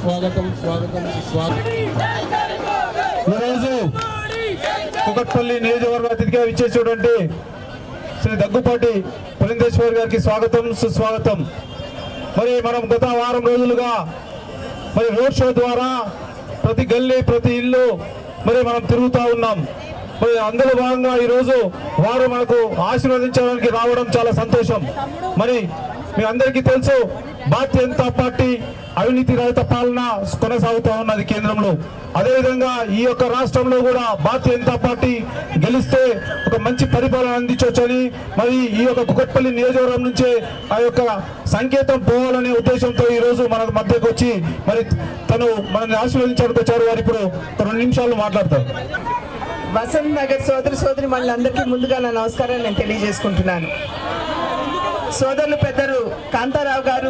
స్వాగతం స్వాగతం స్వాగతం ఈరోజు కుకట్పల్లి నియోజకవర్గ అతిథిగా ఇచ్చేసినటువంటి శ్రీ దగ్గుపాటి పులిందేశ్వర్ గారికి స్వాగతం సుస్వాగతం మరి మనం గత వారం రోజులుగా మరి రోడ్ షో ద్వారా ప్రతి గల్లీ ప్రతి ఇల్లు మరి మనం తిరుగుతూ ఉన్నాం మరి అందులో భాగంగా ఈరోజు వారు మనకు ఆశీర్వదించడానికి రావడం చాలా సంతోషం మరి మీ అందరికీ తెలుసు భారతీయ జనతా పార్టీ అవినీతి రహిత పాలన కొనసాగుతూ ఉన్నది కేంద్రంలో అదేవిధంగా ఈ యొక్క రాష్ట్రంలో కూడా భారతీయ జనతా పార్టీ గెలిస్తే ఒక మంచి పరిపాలన అందించవచ్చని మరి ఈ యొక్క కుకట్పల్లి నియోజకవర్గం నుంచే ఆ యొక్క సంకేతం పోవాలనే ఉద్దేశంతో ఈ రోజు మన మధ్యకు వచ్చి మరి తను మనల్ని ఆశీర్వదించడానికి వచ్చారు వారు ఇప్పుడు ఒక రెండు నిమిషాలు మాట్లాడతారు వసంత్ నగర్ సోదరి సోదరి మళ్ళందరికీ ముందుగా నా నమస్కారం నేను తెలియజేసుకుంటున్నాను సోదరులు పెద్దలు కాంతారావు గారు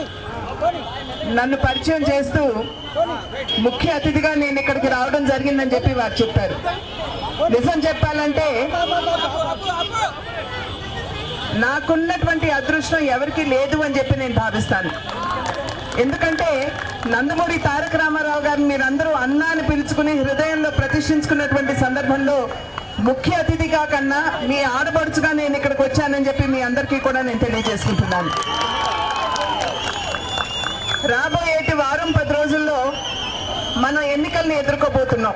నన్ను పరిచయం చేస్తూ ముఖ్య అతిథిగా నేను ఇక్కడికి రావడం జరిగిందని చెప్పి వారు చెప్పారు నిజం చెప్పాలంటే నాకున్నటువంటి అదృష్టం ఎవరికి లేదు అని చెప్పి నేను భావిస్తాను ఎందుకంటే నందమూరి తారక రామారావు గారిని మీరందరూ అన్న అని పిలుచుకుని హృదయంలో ప్రతిష్ఠించుకున్నటువంటి సందర్భంలో ముఖ్య అతిథిగా కన్నా మీ ఆడపడుచుగా నేను ఇక్కడికి వచ్చానని చెప్పి మీ అందరికీ కూడా నేను తెలియజేసుకుంటున్నాను రాబోయేటి వారం పది రోజుల్లో మనం ఎన్నికల్ని ఎదుర్కోబోతున్నాం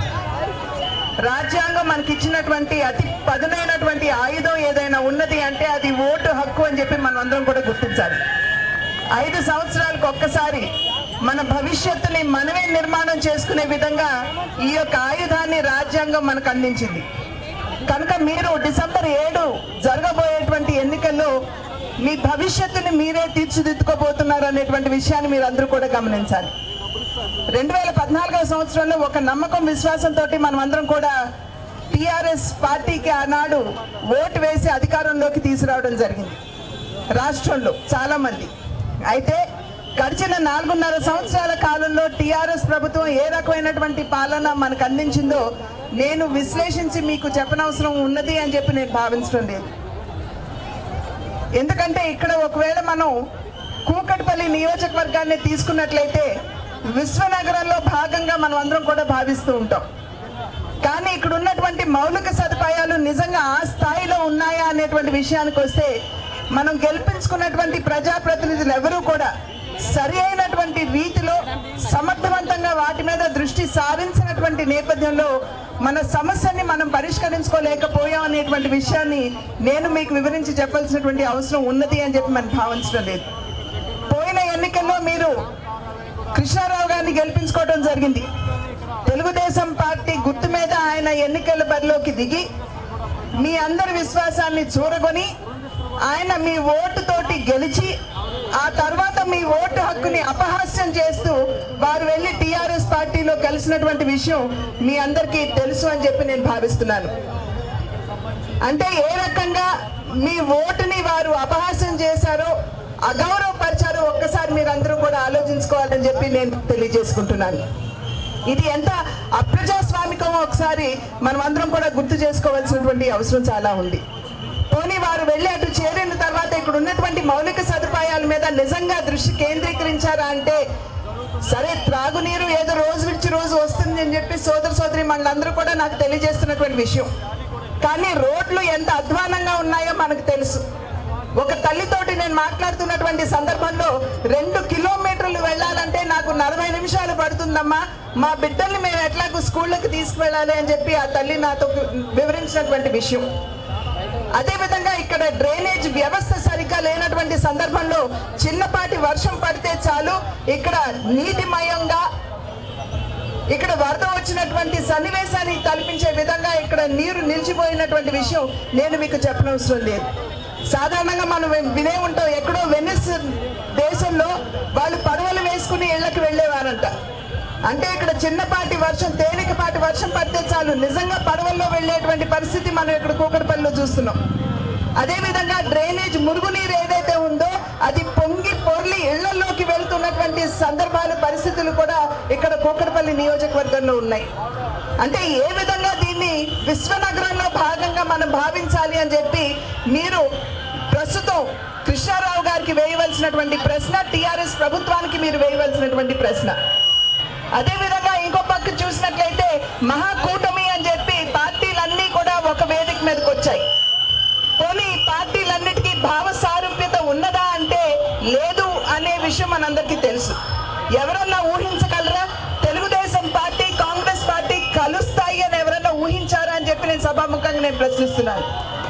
రాజ్యాంగం మనకి ఇచ్చినటువంటి అతి పదునైనటువంటి ఆయుధం ఏదైనా ఉన్నది అంటే అది ఓటు హక్కు అని చెప్పి మనం అందరం కూడా గుర్తించాలి ఐదు సంవత్సరాలకు ఒక్కసారి మన భవిష్యత్తుని మనమే నిర్మాణం చేసుకునే విధంగా ఈ యొక్క ఆయుధాన్ని రాజ్యాంగం మనకు అందించింది కనుక మీరు డిసెంబర్ ఏడు జరగబోయేటువంటి ఎన్నికల్లో మీ భవిష్యత్తుని మీరే తీర్చిదిద్దుకోబోతున్నారు అనేటువంటి విషయాన్ని మీరు అందరూ కూడా గమనించాలి రెండు వేల పద్నాలుగవ సంవత్సరంలో ఒక నమ్మకం విశ్వాసంతో మనం అందరం కూడా టిఆర్ఎస్ పార్టీకి ఆనాడు ఓటు వేసి అధికారంలోకి తీసుకురావడం జరిగింది రాష్ట్రంలో చాలా మంది అయితే గడిచిన నాలుగున్నర సంవత్సరాల కాలంలో టిఆర్ఎస్ ప్రభుత్వం ఏ రకమైనటువంటి పాలన మనకు అందించిందో నేను విశ్లేషించి మీకు చెప్పనవసరం ఉన్నది అని చెప్పి నేను భావించడం లేదు ఎందుకంటే ఇక్కడ ఒకవేళ మనం కూకట్పల్లి నియోజకవర్గాన్ని తీసుకున్నట్లయితే విశ్వనగరంలో భాగంగా మనం అందరం కూడా భావిస్తూ ఉంటాం కానీ ఇక్కడ ఉన్నటువంటి మౌలిక సదుపాయాలు నిజంగా ఆ స్థాయిలో ఉన్నాయా అనేటువంటి విషయానికి వస్తే మనం గెలిపించుకున్నటువంటి ప్రజాప్రతినిధులు ఎవరూ కూడా సరి అయినటువంటి రీతిలో సమర్థవంతంగా వాటి మీద దృష్టి సారించినటువంటి నేపథ్యంలో మన సమస్యని మనం పరిష్కరించుకోలేకపోయాం అనేటువంటి విషయాన్ని నేను మీకు వివరించి చెప్పాల్సినటువంటి అవసరం ఉన్నది అని చెప్పి మనం భావించడం లేదు పోయిన ఎన్నికల్లో మీరు కృష్ణారావు గారిని గెలిపించుకోవడం జరిగింది తెలుగుదేశం పార్టీ గుర్తు మీద ఆయన ఎన్నికల బరిలోకి దిగి మీ అందరి విశ్వాసాన్ని చూరగొని ఆయన మీ ఓటుతోటి గెలిచి ఆ తర్వాత మీ ఓటు హక్కుని అపహాస్యం చేస్తూ వారు వెళ్ళి టిఆర్ఎస్ పార్టీలో కలిసినటువంటి విషయం మీ అందరికీ తెలుసు అని చెప్పి నేను భావిస్తున్నాను అంటే ఏ రకంగా మీ ఓటుని వారు అపహాస్యం చేశారో అగౌరవపరిచారో ఒక్కసారి మీరందరూ కూడా ఆలోచించుకోవాలని చెప్పి నేను తెలియజేసుకుంటున్నాను ఇది ఎంత అప్రజాస్వామికమో ఒకసారి మనం అందరం కూడా గుర్తు చేసుకోవాల్సినటువంటి అవసరం చాలా ఉంది పోనీ వారు వెళ్ళి అటు చేరిన తర్వాత ఇక్కడ ఉన్నటువంటి మౌలిక సదుపాయాల మీద నిజంగా దృష్టి కేంద్రీకరించారా అంటే సరే త్రాగునీరు ఏదో రోజు విడిచి రోజు వస్తుంది అని చెప్పి సోదర సోదరి మనందరూ కూడా నాకు తెలియజేస్తున్నటువంటి విషయం కానీ రోడ్లు ఎంత అధ్వానంగా ఉన్నాయో మనకు తెలుసు ఒక తల్లితోటి నేను మాట్లాడుతున్నటువంటి సందర్భంలో రెండు కిలోమీటర్లు వెళ్ళాలంటే నాకు నలభై నిమిషాలు పడుతుందమ్మా మా బిడ్డల్ని మేము ఎట్లాగో స్కూళ్ళకి తీసుకువెళ్ళాలి అని చెప్పి ఆ తల్లి నాతో వివరించినటువంటి విషయం అదేవిధంగా ఇక్కడ డ్రైనేజ్ వ్యవస్థ సరిగ్గా లేనటువంటి సందర్భంలో చిన్నపాటి వర్షం పడితే చాలు ఇక్కడ నీటిమయంగా ఇక్కడ వరద వచ్చినటువంటి సన్నివేశాన్ని కల్పించే విధంగా ఇక్కడ నీరు నిలిచిపోయినటువంటి విషయం నేను మీకు చెప్పనవసరం లేదు సాధారణంగా మనం వి- వినే ఉంటాం ఎక్కడో వెనిస్ దేశంలో వాళ్ళు పడవలు వేసుకుని ఇళ్ళకి వెళ్ళేవారంట అంటే ఇక్కడ చిన్నపాటి వర్షం తేలికపాటి వర్షం పడితే చాలు నిజంగా పడవల్లో వెళ్ళేటువంటి పరిస్థితి మనం ఇక్కడ కూకడపల్లిలో చూస్తున్నాం అదేవిధంగా డ్రైనేజ్ మురుగునీరు ఏదైతే ఉందో అది పొంగి పొర్లి ఇళ్లలోకి వెళ్తున్నటువంటి సందర్భాలు పరిస్థితులు కూడా ఇక్కడ కూకరపల్లి నియోజకవర్గంలో ఉన్నాయి అంటే ఏ విధంగా దీన్ని విశ్వనగరంలో భాగంగా మనం భావించాలి అని చెప్పి మీరు ప్రస్తుతం కృష్ణారావు గారికి ప్రభుత్వానికి వేయవలసినటువంటి ప్రశ్న టిఆర్ఎస్ ప్రభుత్వానికి మీరు వేయవలసినటువంటి ప్రశ్న అదే విధంగా ఇంకో పక్క చూసినట్లయితే మహాకూటమి అని చెప్పి పార్టీలన్నీ కూడా ఒక వేదిక మీదకి వచ్చాయి పోనీ ఈ పార్టీలన్నిటికీ భావ సారూప్యత ఉన్నదా అంటే లేదు అనే విషయం మనందరికీ తెలుసు ఎవరన్నా ఊహించగలరా తెలుగుదేశం పార్టీ కాంగ్రెస్ పార్టీ కలుస్తాయి అని ఎవరన్నా ఊహించారా అని చెప్పి నేను సభాముఖంగా నేను ప్రశ్నిస్తున్నాను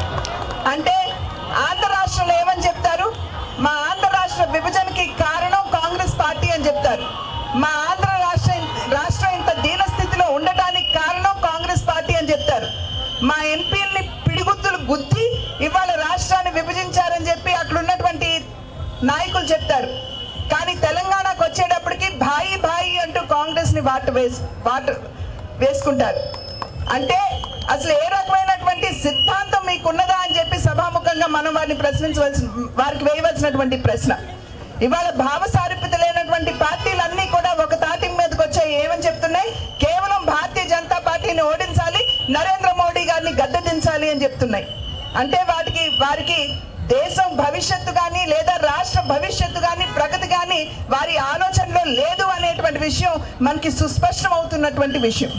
అంటే ఆంధ్ర రాష్ట్రంలో ఏమని చెప్తారు మా ఆంధ్ర రాష్ట్ర విభజనకి కారణం కాంగ్రెస్ పార్టీ అని చెప్తారు మా ఆంధ్ర రాష్ట్ర రాష్ట్రం ఇంత దీన స్థితిలో ఉండటానికి కారణం కాంగ్రెస్ పార్టీ అని చెప్తారు మా ఎంపీల్ని పిడిగుద్దులు గుద్ది ఇవాళ రాష్ట్రాన్ని విభజించారని చెప్పి అక్కడ ఉన్నటువంటి నాయకులు చెప్తారు కానీ తెలంగాణకు వచ్చేటప్పటికి భాయి భాయి అంటూ కాంగ్రెస్ ని వాట వేసి వాట వేసుకుంటారు అంటే అసలు ఏ రకమైనటువంటి సిద్ధాంతం మీకున్నదా అని చెప్పి సభాముఖంగా మనం వారిని ప్రశ్నించవలసిన వారికి వేయవలసినటువంటి ప్రశ్న ఇవాళ భావ సారూప్యత లేనటువంటి పార్టీలన్నీ కూడా ఒక తాటి మీదకి వచ్చాయి ఏమని చెప్తున్నాయి కేవలం భారతీయ జనతా పార్టీని ఓడించాలి నరేంద్ర మోడీ గారిని గద్దెదించాలి అని చెప్తున్నాయి అంటే వాటికి వారికి దేశం భవిష్యత్తు కానీ లేదా రాష్ట్ర భవిష్యత్తు కానీ ప్రగతి కానీ వారి ఆలోచనలో లేదు అనేటువంటి విషయం మనకి సుస్పష్టం అవుతున్నటువంటి విషయం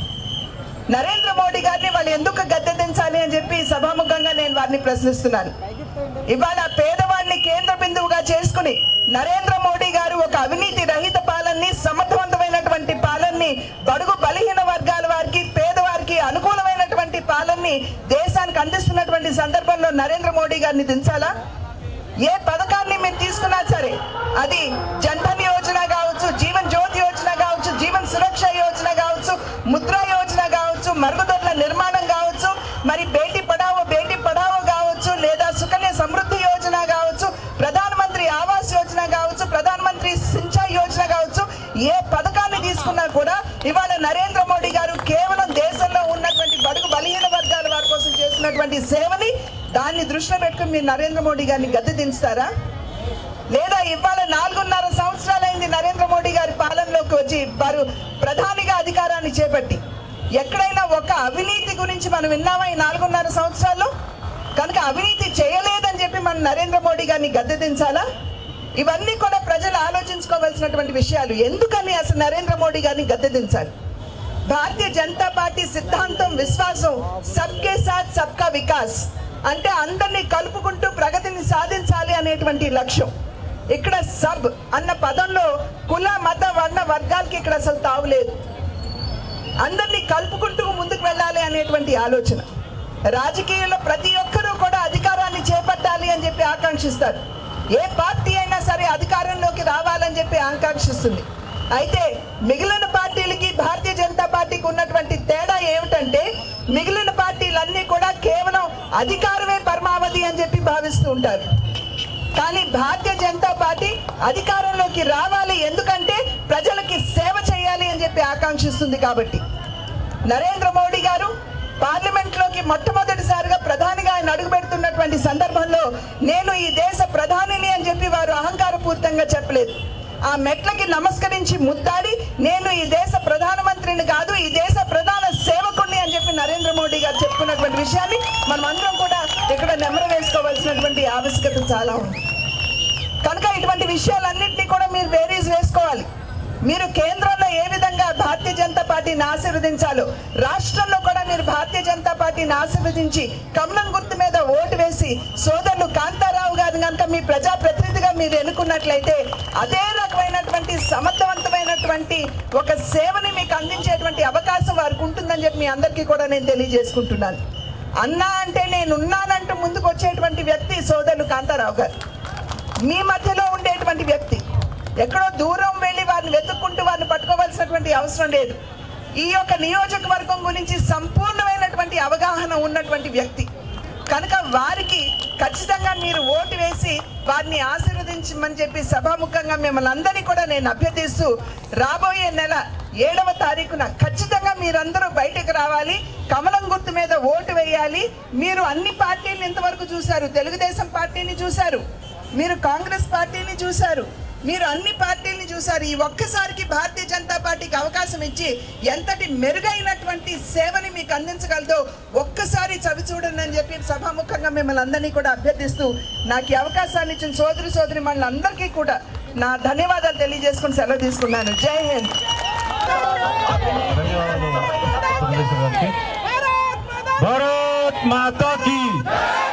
నరేంద్ర మోడీ గారిని వాళ్ళు ఎందుకు గద్దెదించాలి అని చెప్పి సభాముఖంగా నేను వారిని ప్రశ్నిస్తున్నాను ఇవాళ పేదవాడిని కేంద్ర బిందువుగా చేసుకుని నరేంద్ర మోడీ గారు ఒక అవినీతి రహిత పాలనని సమర్థవంతమైనటువంటి పాలనని బడుగు బలహీన వర్గాల వారికి పేదవారికి అనుకూలమైనటువంటి పాలనని దేశానికి అందిస్తున్నటువంటి సందర్భంలో నరేంద్ర మోడీ గారిని దించాలా ఏ పథకాన్ని మీరు తీసుకున్నా సరే అది జన్ధన్ యోజన కావచ్చు జీవన్ జ్యోతి యోజన కావచ్చు జీవన్ సురక్ష యోజన కావచ్చు ముద్రా యోజన కావచ్చు మరుగుదొడ్ల నిర్మాణం కావచ్చు మరి బేటీ పడావో బేటీ పడావో కావచ్చు లేదా సుకన్య సమృద్ధి యోజన కావచ్చు ప్రధాన మంత్రి ఆవాస్ యోజన కావచ్చు ప్రధాన మంత్రి సించాయ్ యోజన కావచ్చు ఏ పథకాన్ని తీసుకున్నా కూడా ఇవాళ నరేంద్ర మోడీ గారు కేవలం దేశంలో ఉన్నటువంటి బడుగు బలహీన వర్గాల వారి కోసం చేసినటువంటి సేవని దాన్ని దృష్టిలో పెట్టుకుని మీరు నరేంద్ర మోడీ గారిని గద్దె దించుతారా లేదా ఇవాళ నాలుగున్నర సంవత్సరాలైంది నరేంద్ర మోడీ గారి పాలనలోకి వచ్చి వారు ప్రధానిగా అధికారాన్ని చేపట్టి ఎక్కడైనా ఒక అవినీతి గురించి మనం విన్నామా ఈ నాలుగున్నర సంవత్సరాల్లో కనుక అవినీతి చేయలేదని చెప్పి మనం నరేంద్ర మోడీ గారిని గద్దె దించాలా ఇవన్నీ కూడా ప్రజలు ఆలోచించుకోవాల్సినటువంటి విషయాలు ఎందుకని అసలు నరేంద్ర మోడీ గారిని గద్దె దించాలి భారతీయ జనతా పార్టీ సిద్ధాంతం విశ్వాసం సబ్కే సాత్ సబ్కా వికాస్ అంటే అందరినీ కలుపుకుంటూ ప్రగతిని సాధించాలి అనేటువంటి లక్ష్యం ఇక్కడ సబ్ అన్న పదంలో కుల మత వర్ణ వర్గాలకి ఇక్కడ అసలు తావులేదు అందరినీ కలుపుకుంటూ ముందుకు వెళ్ళాలి అనేటువంటి ఆలోచన రాజకీయాల్లో ప్రతి ఒక్కరూ కూడా అధికారాన్ని చేపట్టాలి అని చెప్పి ఆకాంక్షిస్తారు ఏ పార్టీ అయినా సరే అధికారంలోకి రావాలని చెప్పి ఆకాంక్షిస్తుంది అయితే మిగిలిన పార్టీలకి భారతీయ జనతా పార్టీకి ఉన్నటువంటి తేడా ఏమిటంటే మిగిలిన పార్టీలన్నీ కూడా కేవలం అధికారమే పరమావధి అని చెప్పి భావిస్తూ ఉంటారు కానీ భారతీయ జనతా పార్టీ అధికారంలోకి రావాలి ఎందుకంటే ప్రజలకి సేవ చేయాలి అని చెప్పి ఆకాంక్షిస్తుంది కాబట్టి నరేంద్ర మోడీ గారు పార్లమెంట్ లోకి మొట్టమొదటిసారిగా ప్రధానిగా ఆయన అడుగు పెడుతున్నటువంటి సందర్భంలో నేను ఈ దేశ ప్రధానిని అని చెప్పి వారు అహంకారపూరితంగా చెప్పలేదు ఆ మెట్లకి నమస్కరించి ముద్దాడి నేను ఈ దేశ ప్రధానమంత్రిని కాదు ఈ దేశ ప్రధాన సేవకుడిని అని చెప్పి నరేంద్ర మోడీ గారు చెప్పుకున్నటువంటి విషయాన్ని మనం అందరం కూడా ఇక్కడ నెమరు వేసుకోవాల్సినటువంటి ఆవశ్యకత చాలా ఉంది కనుక ఇటువంటి విషయాలన్నింటినీ కూడా మీరు బేరీస్ వేసుకోవాలి మీరు కేంద్రంలో ఏ విధంగా భారతీయ జనతా పార్టీని ఆశీర్వదించాలో రాష్ట్రంలో కూడా మీరు భారతీయ జనతా పార్టీని ఆశీర్వదించి కమలం గుర్తు మీద ఓటు వేసి సోదరులు కాంతారావు గారిని కనుక మీ ప్రజాప్రతినిధిగా మీరు ఎన్నుకున్నట్లయితే అదే రకమైనటువంటి సమర్థవంతమైనటువంటి ఒక సేవని మీకు అందించేటువంటి అవకాశం వారికి ఉంటుందని చెప్పి మీ అందరికీ కూడా నేను తెలియజేసుకుంటున్నాను అన్నా అంటే నేను ఉన్నానంటూ ముందుకు వచ్చేటువంటి వ్యక్తి సోదరులు కాంతారావు గారు మీ మధ్యలో ఉండేటువంటి వ్యక్తి ఎక్కడో దూరం వెళ్ళి వారిని వెతుక్కుంటూ వారిని పట్టుకోవాల్సినటువంటి అవసరం లేదు ఈ యొక్క నియోజకవర్గం గురించి సంపూర్ణమైనటువంటి అవగాహన ఉన్నటువంటి వ్యక్తి కనుక వారికి ఖచ్చితంగా మీరు ఓటు వేసి వారిని ఆశీర్వదించమని చెప్పి సభాముఖంగా మిమ్మల్ని అందరినీ కూడా నేను అభ్యర్థిస్తూ రాబోయే నెల ఏడవ తారీఖున ఖచ్చితంగా మీరందరూ బయటకు రావాలి కమలం గుర్తు మీద ఓటు వేయాలి మీరు అన్ని పార్టీలు ఇంతవరకు చూశారు తెలుగుదేశం పార్టీని చూశారు మీరు కాంగ్రెస్ పార్టీని చూశారు మీరు అన్ని పార్టీల్ని చూశారు ఈ ఒక్కసారికి భారతీయ జనతా పార్టీకి అవకాశం ఇచ్చి ఎంతటి మెరుగైనటువంటి సేవని మీకు అందించగలదో ఒక్కసారి చవి చూడండి అని చెప్పి సభాముఖంగా మిమ్మల్ని అందరినీ కూడా అభ్యర్థిస్తూ నాకు ఈ అవకాశాన్ని ఇచ్చిన సోదరి సోదరి అందరికీ కూడా నా ధన్యవాదాలు తెలియజేసుకుని సెలవు తీసుకున్నాను జై హింద్ ధన్యవాదాలు పురంధేశ్వరి గారికి భారత్ మాతా కీ